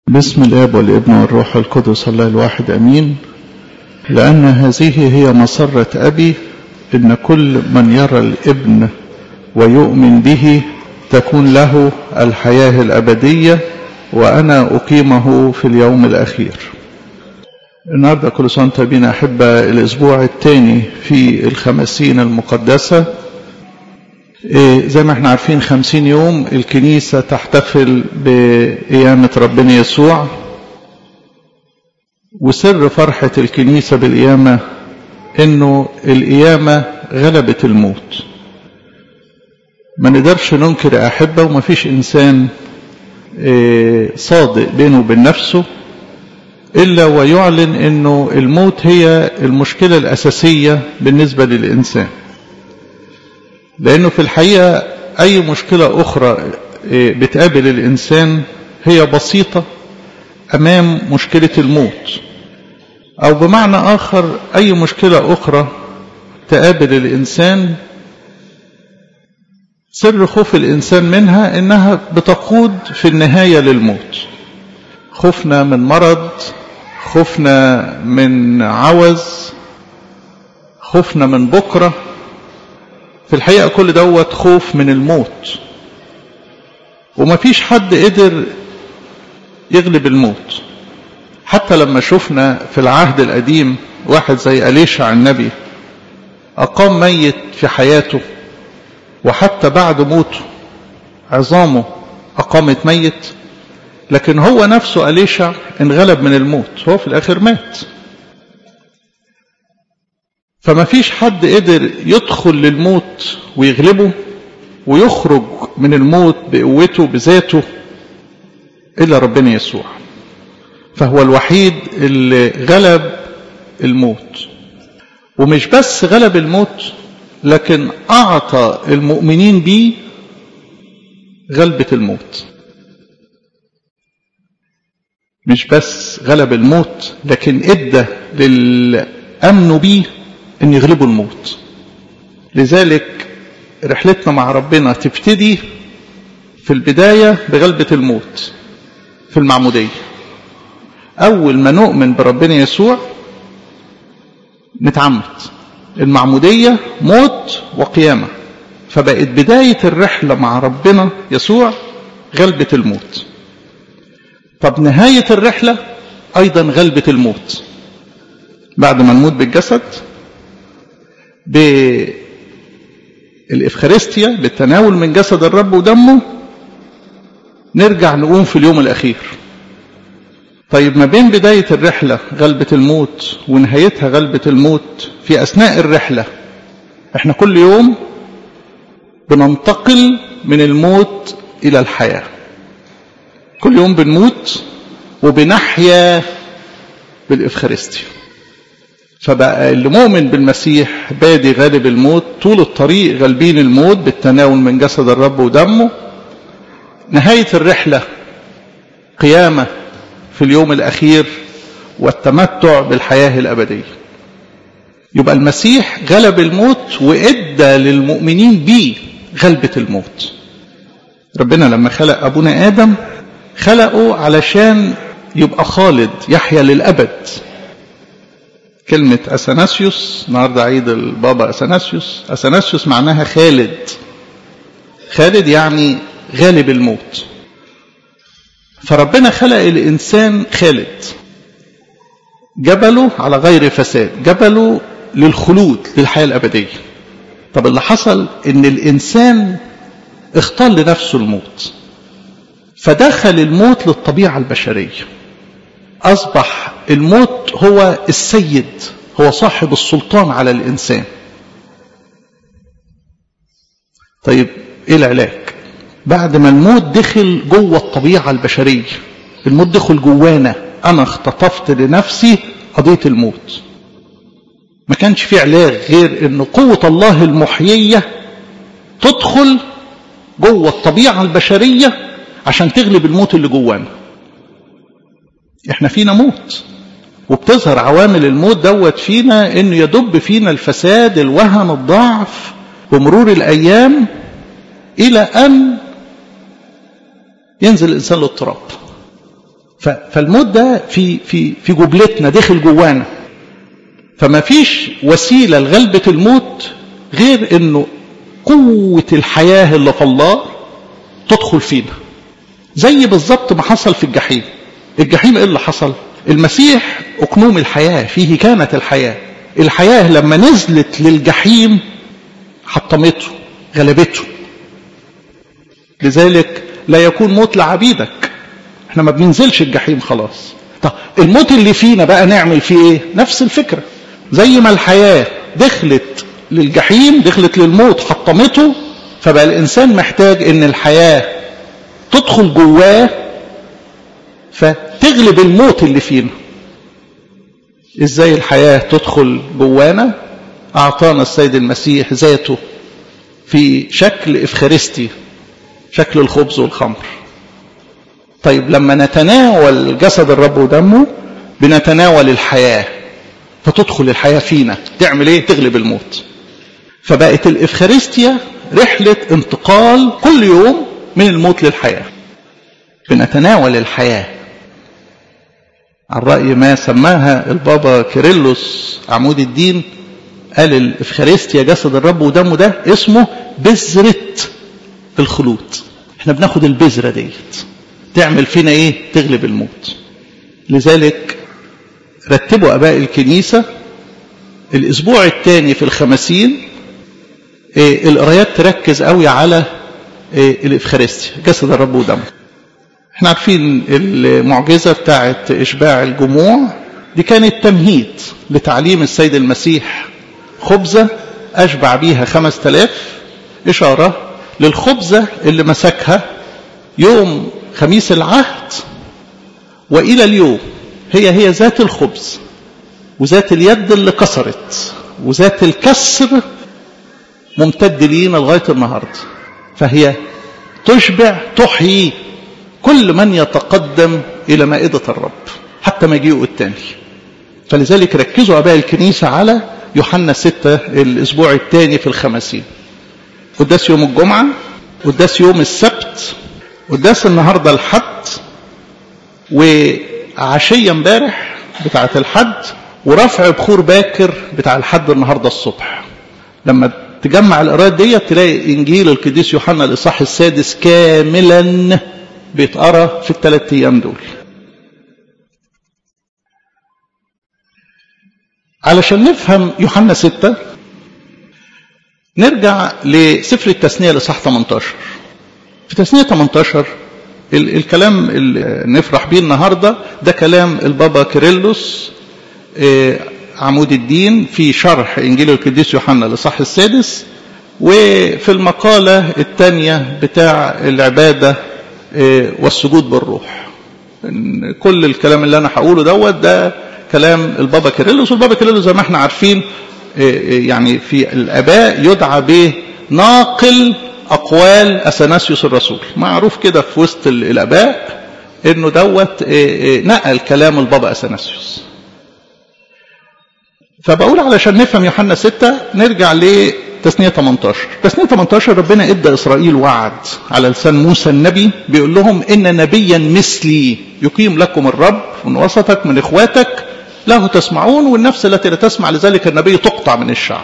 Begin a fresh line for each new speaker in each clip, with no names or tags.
بسم الاب والابن والروح القدس الله الواحد امين لان هذه هي مسره ابي ان كل من يرى الابن ويؤمن به تكون له الحياه الابديه وانا اقيمه في اليوم الاخير النهارده كل سنه وانتم بينا احبه الاسبوع الثاني في الخمسين المقدسه إيه زي ما احنا عارفين خمسين يوم الكنيسة تحتفل بقيامة ربنا يسوع وسر فرحة الكنيسة بالقيامة انه القيامة غلبت الموت ما نقدرش ننكر أحبة وما فيش إنسان إيه صادق بينه وبين نفسه إلا ويعلن أنه الموت هي المشكلة الأساسية بالنسبة للإنسان لأنه في الحقيقة أي مشكلة أخرى بتقابل الإنسان هي بسيطة أمام مشكلة الموت أو بمعنى آخر أي مشكلة أخرى تقابل الإنسان سر خوف الإنسان منها إنها بتقود في النهاية للموت خوفنا من مرض خوفنا من عوز خوفنا من بكره في الحقيقة كل دوت خوف من الموت وما فيش حد قدر يغلب الموت حتى لما شفنا في العهد القديم واحد زي أليشع النبي أقام ميت في حياته وحتى بعد موته عظامه أقامت ميت لكن هو نفسه أليشع انغلب من الموت هو في الآخر مات فما فيش حد قدر يدخل للموت ويغلبه ويخرج من الموت بقوته بذاته إلا ربنا يسوع فهو الوحيد اللي غلب الموت ومش بس غلب الموت لكن أعطى المؤمنين بيه غلبة الموت مش بس غلب الموت لكن ادى للي امنوا بيه ان يغلبوا الموت لذلك رحلتنا مع ربنا تبتدي في البداية بغلبة الموت في المعمودية أول ما نؤمن بربنا يسوع نتعمد المعمودية موت وقيامة فبقت بداية الرحلة مع ربنا يسوع غلبة الموت طب نهاية الرحلة أيضا غلبة الموت بعد ما نموت بالجسد بالإفخارستيا بالتناول من جسد الرب ودمه نرجع نقوم في اليوم الأخير طيب ما بين بداية الرحلة غلبة الموت ونهايتها غلبة الموت في أثناء الرحلة احنا كل يوم بننتقل من الموت إلى الحياة كل يوم بنموت وبنحيا بالإفخارستيا فبقى اللي مؤمن بالمسيح بادي غالب الموت طول الطريق غالبين الموت بالتناول من جسد الرب ودمه نهاية الرحلة قيامة في اليوم الأخير والتمتع بالحياة الأبدية يبقى المسيح غلب الموت وإدى للمؤمنين بيه غلبة الموت ربنا لما خلق أبونا آدم خلقه علشان يبقى خالد يحيا للأبد كلمة أثناسيوس النهاردة عيد البابا أثناسيوس أثناسيوس معناها خالد خالد يعني غالب الموت فربنا خلق الإنسان خالد جبله على غير فساد جبله للخلود للحياة الأبدية طب اللي حصل إن الإنسان اختار لنفسه الموت فدخل الموت للطبيعة البشرية أصبح الموت هو السيد هو صاحب السلطان على الإنسان طيب إيه العلاج بعد ما الموت دخل جوه الطبيعة البشرية الموت دخل جوانا أنا اختطفت لنفسي قضية الموت ما كانش في علاج غير أن قوة الله المحيية تدخل جوه الطبيعة البشرية عشان تغلب الموت اللي جوانا احنا فينا موت وبتظهر عوامل الموت دوت فينا انه يدب فينا الفساد الوهن الضعف بمرور الايام الى ان ينزل الانسان للتراب فالموت ده في في في جبلتنا داخل جوانا فما فيش وسيلة لغلبة الموت غير انه قوة الحياة اللي في الله تدخل فينا زي بالظبط ما حصل في الجحيم الجحيم ايه اللي حصل المسيح اقنوم الحياة فيه كانت الحياة الحياة لما نزلت للجحيم حطمته غلبته لذلك لا يكون موت لعبيدك احنا ما بننزلش الجحيم خلاص طب الموت اللي فينا بقى نعمل فيه ايه نفس الفكرة زي ما الحياة دخلت للجحيم دخلت للموت حطمته فبقى الانسان محتاج ان الحياة تدخل جواه فتغلب الموت اللي فينا ازاي الحياة تدخل جوانا اعطانا السيد المسيح ذاته في شكل افخارستي شكل الخبز والخمر طيب لما نتناول جسد الرب ودمه بنتناول الحياة فتدخل الحياة فينا تعمل ايه تغلب الموت فبقت الإفخارستيا رحلة انتقال كل يوم من الموت للحياة بنتناول الحياة عن رأي ما سماها البابا كيرلس عمود الدين قال الإفخارستيا جسد الرب ودمه ده اسمه بذرة الخلود احنا بناخد البذرة ديت تعمل فينا ايه تغلب الموت لذلك رتبوا اباء الكنيسة الاسبوع الثاني في الخمسين إيه القرايات تركز قوي على إيه الافخارستيا جسد الرب ودمه احنا عارفين المعجزة بتاعت اشباع الجموع دي كانت تمهيد لتعليم السيد المسيح خبزة اشبع بيها خمس تلاف اشارة للخبزة اللي مسكها يوم خميس العهد وإلى اليوم هي هي ذات الخبز وذات اليد اللي كسرت وذات الكسر ممتد لينا لغاية النهاردة فهي تشبع تحيي كل من يتقدم إلى مائدة الرب حتى مجيئه الثاني فلذلك ركزوا أباء الكنيسة على يوحنا ستة الأسبوع الثاني في الخمسين قداس يوم الجمعة قداس يوم السبت قداس النهاردة الحد وعشية امبارح بتاعة الحد ورفع بخور باكر بتاع الحد النهاردة الصبح لما تجمع القراءات دي تلاقي انجيل القديس يوحنا الاصحاح السادس كاملا بيتقرا في الثلاث ايام دول علشان نفهم يوحنا ستة نرجع لسفر التثنية لصح 18 في تثنية 18 ال الكلام اللي نفرح بيه النهاردة ده كلام البابا كيرلس عمود الدين في شرح إنجيل القديس يوحنا لصح السادس وفي المقالة الثانية بتاع العبادة والسجود بالروح كل الكلام اللي أنا هقوله دوت ده كلام البابا كيرلس والبابا كيرلس زي ما احنا عارفين يعني في الآباء يدعى به ناقل أقوال أثناسيوس الرسول معروف كده في وسط الآباء إنه دوت نقل كلام البابا أثناسيوس فبقول علشان نفهم يوحنا 6 نرجع لتثنية 18 تثنية 18 ربنا ادى إسرائيل وعد على لسان موسى النبي بيقول لهم إن نبيا مثلي يقيم لكم الرب من وسطك من إخواتك له تسمعون والنفس التي لا تسمع لذلك النبي تقطع من الشعب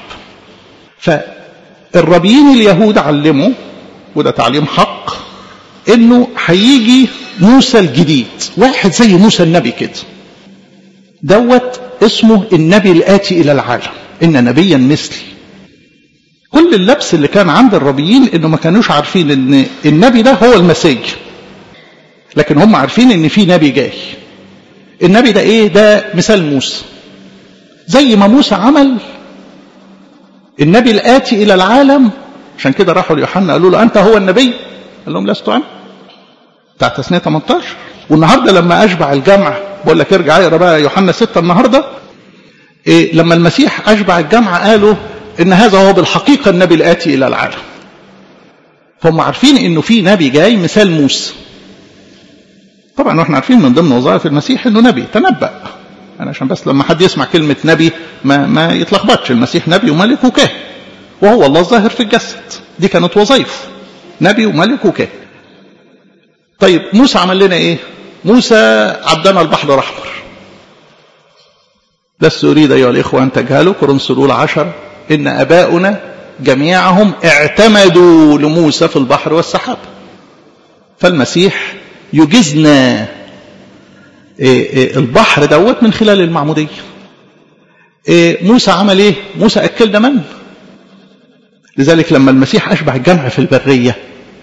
فالربيين اليهود علموا وده تعليم حق انه هيجي موسى الجديد واحد زي موسى النبي كده دوت اسمه النبي الآتي إلى العالم إن نبيا مثلي كل اللبس اللي كان عند الربيين انه ما كانوش عارفين ان النبي ده هو المسيح لكن هم عارفين ان في نبي جاي النبي ده ايه ده مثال موسى زي ما موسى عمل النبي الآتي إلى العالم عشان كده راحوا ليوحنا قالوا له أنت هو النبي قال لهم لست أنا بتاع تثنية 18 والنهارده لما أشبع الجمع بقول لك ارجع اقرا بقى يوحنا 6 النهارده إيه لما المسيح أشبع الجمع قالوا إن هذا هو بالحقيقة النبي الآتي إلى العالم فهم عارفين إنه في نبي جاي مثال موسى طبعا واحنا عارفين من ضمن وظائف المسيح انه نبي تنبأ انا عشان بس لما حد يسمع كلمة نبي ما ما يتلخبطش المسيح نبي وملك وكاهن وهو الله الظاهر في الجسد دي كانت وظائفه نبي وملك وكاهن طيب موسى عمل لنا ايه موسى عدنا البحر الأحمر لست أريد أيها الإخوة أن تجهلوا كورنثوس الأولى عشر إن أباؤنا جميعهم اعتمدوا لموسى في البحر والسحاب فالمسيح يجزنا البحر دوت من خلال المعمودية موسى عمل ايه موسى أكلنا من لذلك لما المسيح أشبع الجمع في البرية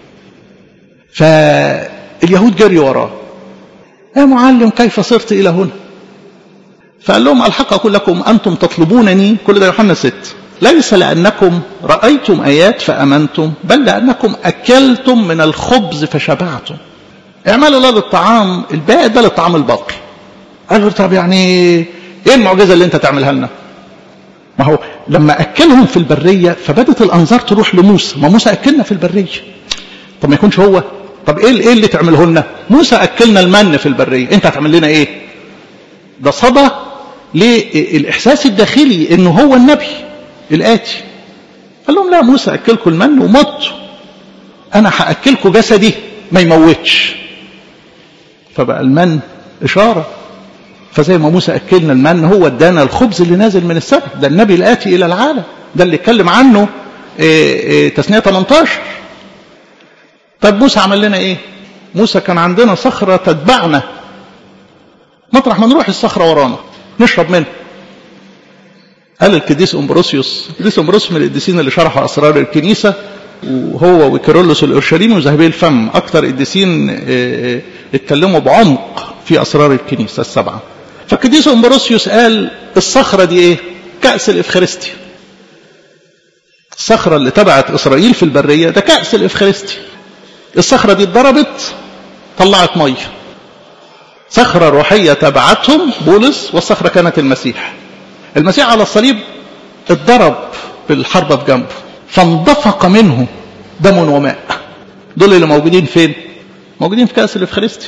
فاليهود جريوا وراه يا معلم كيف صرت إلى هنا فقال لهم الحق أقول لكم أنتم تطلبونني كل ده يوحنا 6 ليس لأنكم رأيتم آيات فأمنتم بل لأنكم أكلتم من الخبز فشبعتم اعملوا لا للطعام الباقي ده للطعام الباقي قالوا طب يعني ايه المعجزة اللي انت تعملها لنا ما هو لما أكلهم في البرية فبدت الأنظار تروح لموسى ما موسى أكلنا في البرية طب ما يكونش هو طب ايه ايه اللي تعمله لنا موسى أكلنا المن في البرية انت هتعمل لنا ايه ده صدى للإحساس الداخلي انه هو النبي الآتي قال لهم لا موسى أكلكم المن ومت أنا هأكلكم جسدي ما يموتش فبقى المن إشارة فزي ما موسى أكلنا المن هو ادانا الخبز اللي نازل من السماء ده النبي الآتي إلى العالم ده اللي اتكلم عنه إيه إيه تثنية 18 طب موسى عمل لنا ايه موسى كان عندنا صخرة تتبعنا مطرح ما نروح الصخرة ورانا نشرب منها قال القديس امبروسيوس القديس امبروسيوس من القديسين اللي شرحوا اسرار الكنيسه وهو وكيرلس الأورشليمي وذهبي الفم أكثر قديسين اتكلموا بعمق في أسرار الكنيسة السبعة فالقديس أمبروسيوس قال الصخرة دي إيه؟ كأس الإفخارستي الصخرة اللي تبعت إسرائيل في البرية ده كأس الإفخارستي الصخرة دي اتضربت طلعت مية صخرة روحية تبعتهم بولس والصخرة كانت المسيح المسيح على الصليب اتضرب بالحربة في جنبه فانضفق منه دم وماء دول اللي موجودين فين موجودين في كأس الإفخارستي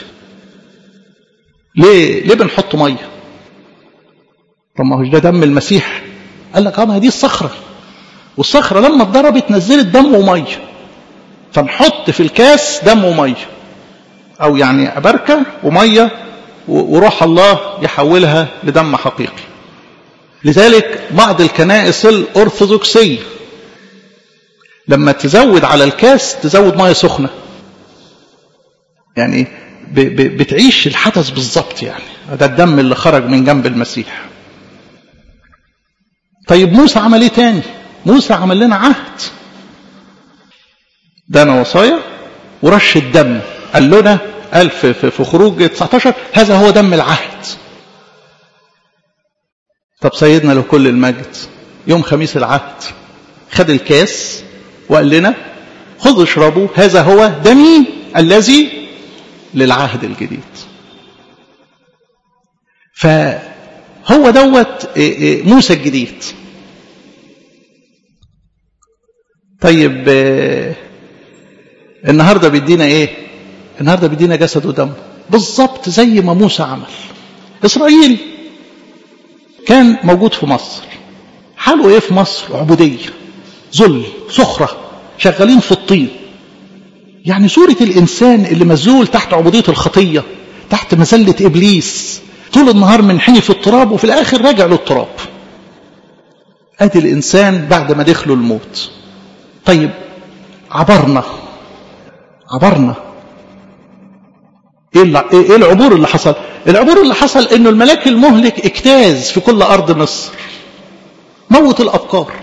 ليه ليه بنحط ميه طب ما هوش ده دم المسيح قال لك اه ما دي الصخره والصخره لما اتضربت نزلت دم وميه فنحط في الكاس دم وميه او يعني بركه وميه وروح الله يحولها لدم حقيقي لذلك بعض الكنائس الارثوذكسيه لما تزود على الكاس تزود ميه سخنه يعني بتعيش الحدث بالظبط يعني ده الدم اللي خرج من جنب المسيح طيب موسى عمل ايه تاني موسى عمل لنا عهد دانا وصايا ورش الدم قال لنا قال في, في, في خروج 19 هذا هو دم العهد طب سيدنا له كل المجد يوم خميس العهد خد الكاس وقال لنا خذوا اشربوا هذا هو دمي الذي للعهد الجديد فهو دوت موسى الجديد طيب النهارده بيدينا ايه النهارده بيدينا جسد ودم بالظبط زي ما موسى عمل اسرائيل كان موجود في مصر حاله ايه في مصر عبوديه ذل سخره شغالين في الطين يعني صورة الإنسان اللي مزول تحت عبودية الخطية تحت مزلة إبليس طول النهار منحني في التراب وفي الآخر راجع للتراب أدي الإنسان بعد ما دخلوا الموت طيب عبرنا عبرنا ايه العبور اللي حصل العبور اللي حصل انه الملاك المهلك اجتاز في كل ارض مصر موت الافكار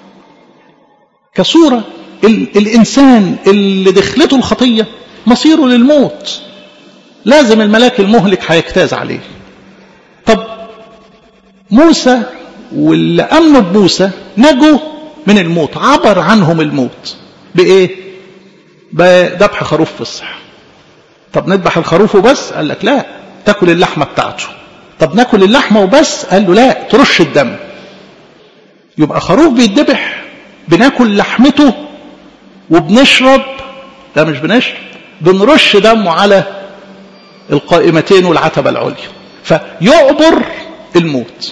كصوره الإنسان اللي دخلته الخطية مصيره للموت لازم الملاك المهلك هيجتاز عليه طب موسى واللي أمنوا بموسى نجوا من الموت عبر عنهم الموت بإيه بذبح خروف في الصحة طب نذبح الخروف وبس قال لك لا تاكل اللحمة بتاعته طب ناكل اللحمة وبس قال له لا ترش الدم يبقى خروف بيتذبح بناكل لحمته وبنشرب لا مش بنشرب بنرش دمه على القائمتين والعتبة العليا فيعبر الموت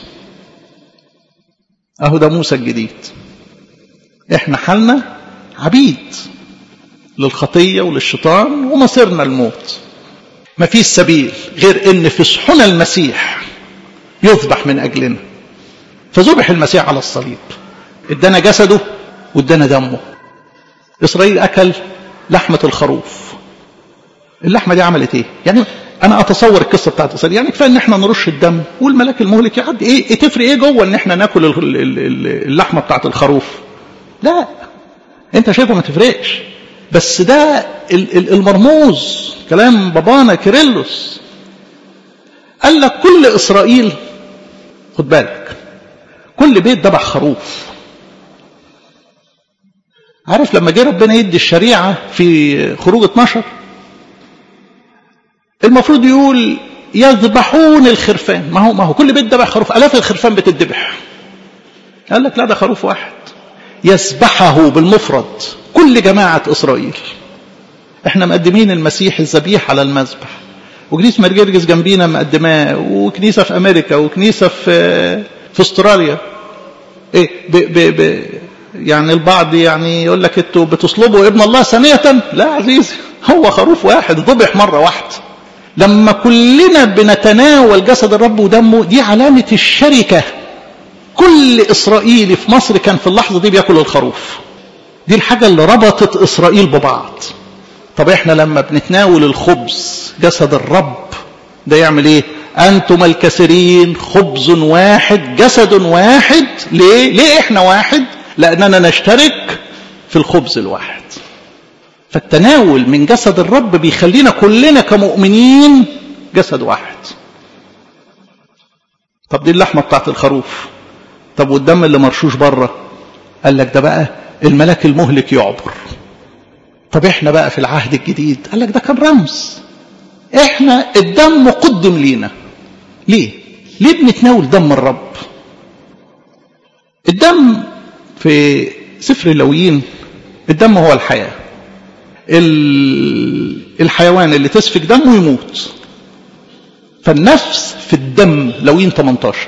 اهو ده موسى الجديد احنا حالنا عبيد للخطية وللشيطان ومصيرنا الموت ما فيش سبيل غير ان في صحن المسيح يذبح من اجلنا فذبح المسيح على الصليب ادانا جسده وادانا دمه اسرائيل اكل لحمه الخروف اللحمه دي عملت ايه يعني انا اتصور القصه بتاعت اسرائيل يعني كفايه ان احنا نرش الدم والملاك المهلك يعدي ايه, إيه تفرق ايه جوه ان احنا ناكل اللحمه بتاعت الخروف لا انت شايفه ما تفرقش بس ده المرموز كلام بابانا كيرلس قال لك كل اسرائيل خد بالك كل بيت ذبح خروف عارف لما جه ربنا يدي الشريعه في خروج 12 المفروض يقول يذبحون الخرفان ما هو ما هو كل بيت ذبح خروف الاف الخرفان بتذبح قال لك لا ده خروف واحد يذبحه بالمفرد كل جماعة إسرائيل احنا مقدمين المسيح الذبيح على المذبح وكنيسة مرجرجس جنبينا مقدماه وكنيسة في أمريكا وكنيسة في في استراليا ايه ب ب ب يعني البعض يعني يقول لك انتوا بتصلبوا ابن الله ثانية لا عزيزي هو خروف واحد ذبح مرة واحدة لما كلنا بنتناول جسد الرب ودمه دي علامة الشركة كل إسرائيلي في مصر كان في اللحظة دي بياكل الخروف دي الحاجة اللي ربطت إسرائيل ببعض طب احنا لما بنتناول الخبز جسد الرب ده يعمل ايه أنتم الكثيرين خبز واحد جسد واحد ليه ليه احنا واحد لأننا نشترك في الخبز الواحد فالتناول من جسد الرب بيخلينا كلنا كمؤمنين جسد واحد طب دي اللحمة بتاعت الخروف طب والدم اللي مرشوش بره قال لك ده بقى الملاك المهلك يعبر طب احنا بقى في العهد الجديد قال لك ده كان رمز احنا الدم قدم لينا ليه ليه بنتناول دم الرب الدم في سفر اللويين الدم هو الحياة الحيوان اللي تسفك دمه يموت فالنفس في الدم لوين 18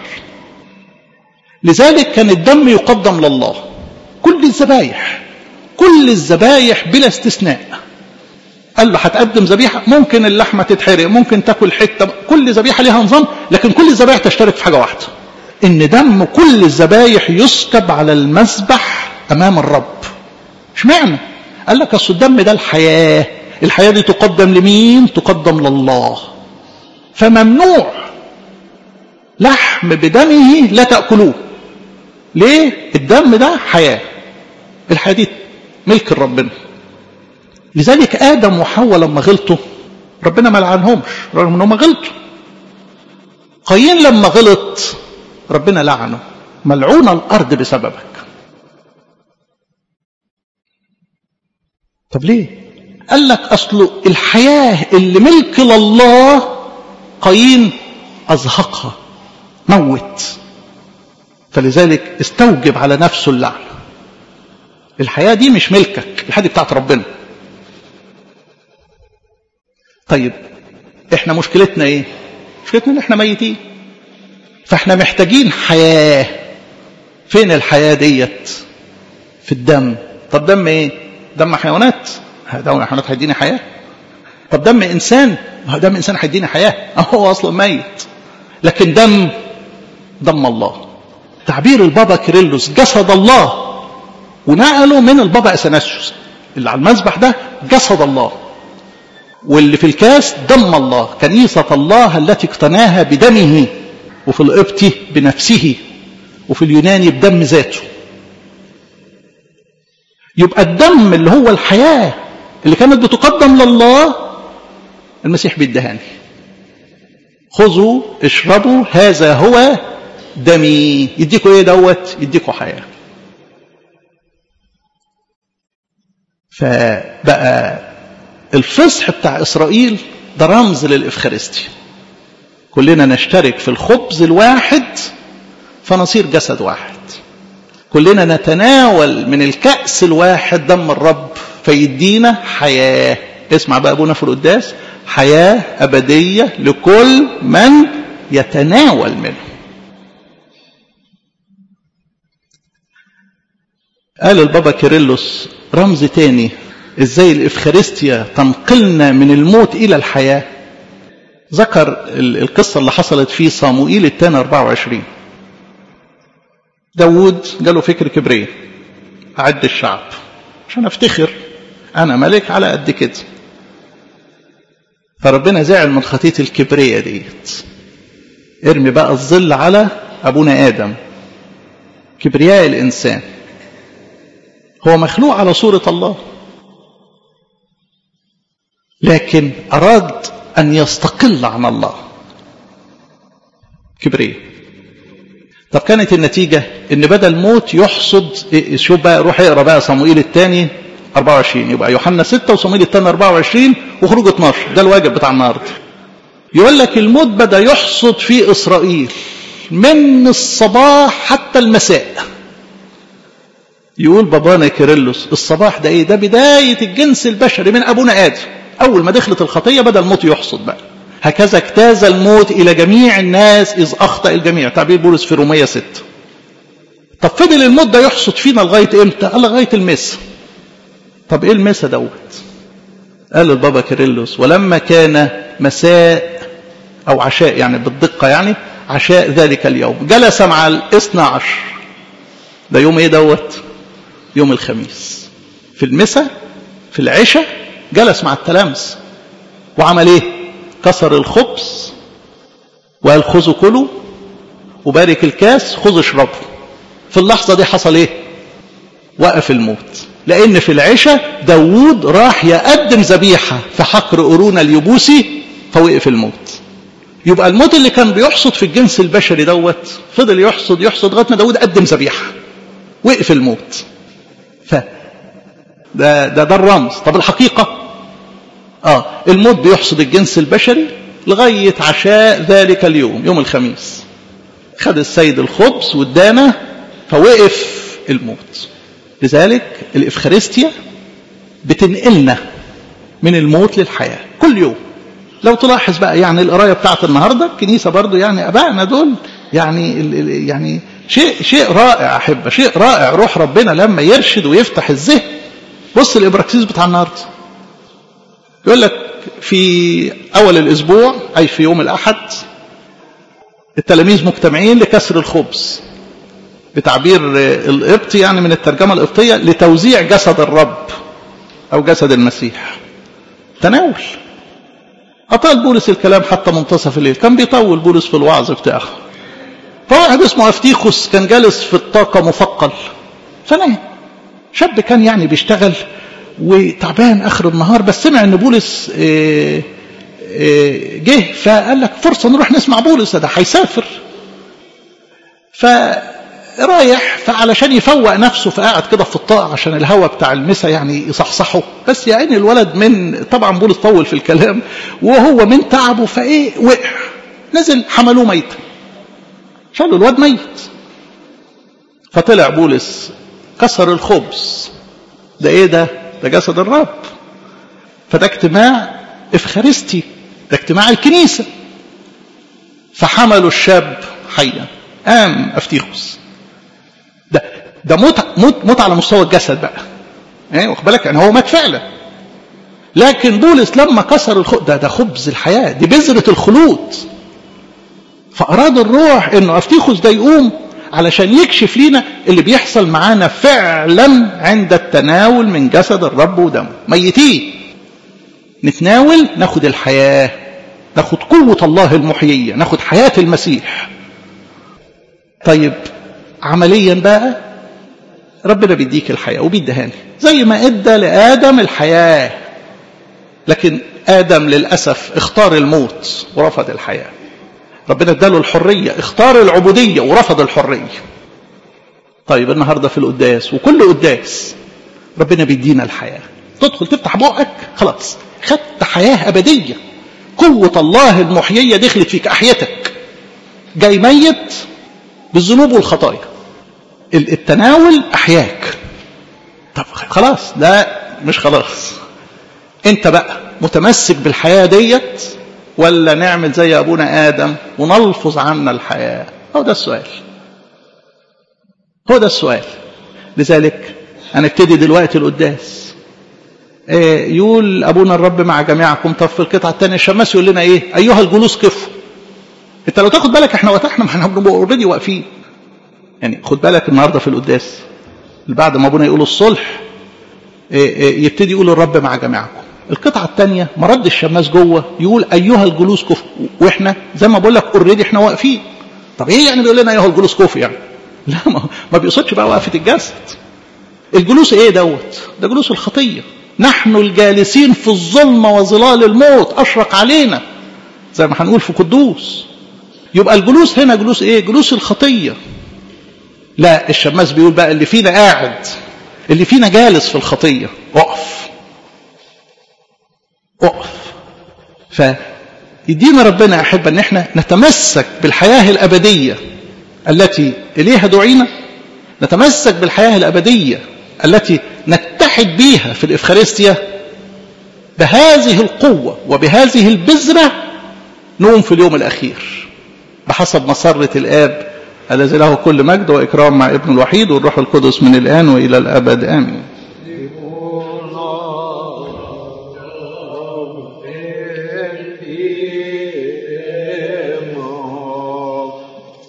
لذلك كان الدم يقدم لله كل الذبايح كل الذبايح بلا استثناء قال له هتقدم ذبيحه ممكن اللحمه تتحرق ممكن تاكل حته كل ذبيحه ليها نظام لكن كل الذبايح تشترك في حاجه واحده ان دم كل الذبايح يسكب على المذبح امام الرب اشمعنى قال لك اصل الدم ده الحياه الحياه دي تقدم لمين تقدم لله فممنوع لحم بدمه لا تاكلوه ليه الدم ده حياه الحياه دي ملك ربنا لذلك ادم وحواء لما غلطوا ربنا ما لعنهمش رغم انهم غلطوا قايين لما غلط ربنا لعنه ملعون الارض بسببك طب ليه قال لك اصله الحياه اللي ملك لله قايين ازهقها موت فلذلك استوجب على نفسه اللعنه الحياه دي مش ملكك الحياه دي بتاعت ربنا طيب احنا مشكلتنا ايه مشكلتنا ان احنا ميتين فاحنا محتاجين حياه فين الحياه ديت في الدم طب دم ايه دم حيوانات دم حيوانات هيديني حياه طب دم انسان دم انسان هيديني حياه هو اصلا ميت لكن دم دم الله تعبير البابا كيرلس جسد الله ونقله من البابا اثناسيوس اللي على المذبح ده جسد الله واللي في الكاس دم الله كنيسة الله التي اقتناها بدمه وفي القبطي بنفسه وفي اليوناني بدم ذاته يبقى الدم اللي هو الحياة اللي كانت بتقدم لله المسيح بيدهاني خذوا اشربوا هذا هو دمي يديكوا ايه دوت يديكوا حياة فبقى الفصح بتاع إسرائيل ده رمز للإفخارستي كلنا نشترك في الخبز الواحد فنصير جسد واحد كلنا نتناول من الكأس الواحد دم الرب فيدينا حياة اسمع بقى أبونا في القداس حياة أبدية لكل من يتناول منه قال البابا كيرلس رمز تاني ازاي الافخارستيا تنقلنا من الموت الى الحياه ذكر القصة اللي حصلت في صاموئيل الثاني 24 داود جاله فكر كبرية أعد الشعب عشان أفتخر أنا ملك على قد كده فربنا زعل من خطية الكبرية ديت ارمي بقى الظل على أبونا آدم كبرياء الإنسان هو مخلوق على صورة الله لكن أراد أن يستقل عن الله كبرياء طب كانت النتيجة ان بدل موت يحصد شوف بقى روح اقرا بقى صموئيل الثاني 24 يبقى يوحنا 6 وصموئيل الثاني 24 وخروج 12 ده الواجب بتاع النهارده يقول لك الموت بدا يحصد في اسرائيل من الصباح حتى المساء يقول بابانا كيرلس الصباح ده ايه ده بدايه الجنس البشري من ابونا ادم اول ما دخلت الخطيه بدا الموت يحصد بقى هكذا اجتاز الموت إلى جميع الناس إذ أخطأ الجميع تعبير بولس في رومية 6 طب فضل الموت ده يحصد فينا لغاية إمتى؟ قال لغاية المسا طب إيه المسا دوت؟ قال البابا كيرلس ولما كان مساء أو عشاء يعني بالدقة يعني عشاء ذلك اليوم جلس مع الاثنى عشر ده يوم إيه دوت؟ يوم الخميس في المسا في العشاء جلس مع التلامس وعمل ايه كسر الخبز وقال خذوا كلوا وبارك الكاس خذوا اشربوا في اللحظة دي حصل ايه وقف الموت لان في العشاء داوود راح يقدم ذبيحة في حقر قرون اليبوسي فوقف الموت يبقى الموت اللي كان بيحصد في الجنس البشري دوت فضل يحصد يحصد لغايه ما داوود قدم ذبيحه وقف الموت ف ده ده ده الرمز طب الحقيقه اه الموت بيحصد الجنس البشري لغايه عشاء ذلك اليوم يوم الخميس خد السيد الخبز وادانا فوقف الموت لذلك الافخارستيا بتنقلنا من الموت للحياه كل يوم لو تلاحظ بقى يعني القرايه بتاعت النهارده الكنيسه برضو يعني ابائنا دول يعني يعني شيء شيء رائع احبه شيء رائع روح ربنا لما يرشد ويفتح الذهن بص الابراكسيس بتاع النهارده يقول لك في اول الاسبوع اي في يوم الاحد التلاميذ مجتمعين لكسر الخبز بتعبير القبطي يعني من الترجمه القبطيه لتوزيع جسد الرب او جسد المسيح تناول أطال بولس الكلام حتى منتصف الليل كان بيطول بولس في الوعظ بتاعه فواحد اسمه أفتيخوس كان جالس في الطاقة مثقل فنام شاب كان يعني بيشتغل وتعبان آخر النهار بس سمع إن بولس إيه إيه جه فقال لك فرصة نروح نسمع بولس ده هيسافر فرايح فعلشان يفوق نفسه فقعد كده في الطاقة عشان الهواء بتاع المسا يعني يصحصحه بس يا عيني الولد من طبعا بولس طول في الكلام وهو من تعبه فايه وقع نزل حملوه ميتا شالوا الواد ميت فطلع بولس كسر الخبز ده ايه ده ده جسد الرب فده اجتماع افخارستي ده اجتماع الكنيسة فحملوا الشاب حيا قام افتيخوس ده ده موت موت موت على مستوى الجسد بقى ايه واخد بالك يعني هو مات فعلا لكن بولس لما كسر الخبز ده ده خبز الحياه دي بذره الخلود فاراد الروح انه افتيخوس ده يقوم علشان يكشف لينا اللي بيحصل معانا فعلا عند التناول من جسد الرب ودمه ميتين نتناول ناخد الحياه ناخد قوه الله المحييه ناخد حياه المسيح طيب عمليا بقى ربنا بيديك الحياة وبيدهاني زي ما ادى لآدم الحياة لكن آدم للأسف اختار الموت ورفض الحياة ربنا اداله الحرية اختار العبودية ورفض الحرية طيب النهاردة في القداس وكل قداس ربنا بيدينا الحياة تدخل تفتح بقك خلاص خدت حياة أبدية قوة الله المحيية دخلت فيك أحيتك جاي ميت بالذنوب والخطايا التناول احياك طب خلاص ده مش خلاص انت بقى متمسك بالحياه ديت ولا نعمل زي ابونا ادم ونلفظ عنا الحياه هو ده السؤال هو ده السؤال لذلك هنبتدي دلوقتي القداس يقول أبونا الرب مع جميعكم طب في القطعة الثانية الشماس يقول لنا إيه أيها الجلوس كفوا أنت لو تاخد بالك إحنا وقتها إحنا احنا بنبقى أوريدي واقفين يعني خد بالك النهاردة في القداس بعد ما أبونا يقول الصلح يبتدي يقول الرب مع جميعكم القطعة الثانية مرد الشماس جوه يقول أيها الجلوس كفوا وإحنا زي ما بقول لك أوريدي إحنا واقفين طب إيه يعني بيقول لنا أيها الجلوس كفوا يعني لا ما, ما بيقصدش بقى وقفة الجسد الجلوس إيه دوت ده جلوس الخطية نحن الجالسين في الظلمة وظلال الموت أشرق علينا زي ما هنقول في قدوس يبقى الجلوس هنا جلوس ايه جلوس الخطية لا الشماس بيقول بقى اللي فينا قاعد اللي فينا جالس في الخطية اقف اقف فيدينا ربنا يا أحبة ان احنا نتمسك بالحياة الأبدية التي إليها دعينا نتمسك بالحياة الأبدية التي نتحد بيها في الإفخارستيا بهذه القوة وبهذه البذرة نقوم في اليوم الأخير بحسب مسرة الآب الذي له كل مجد وإكرام مع ابن الوحيد والروح القدس من الآن وإلى الأبد آمين
He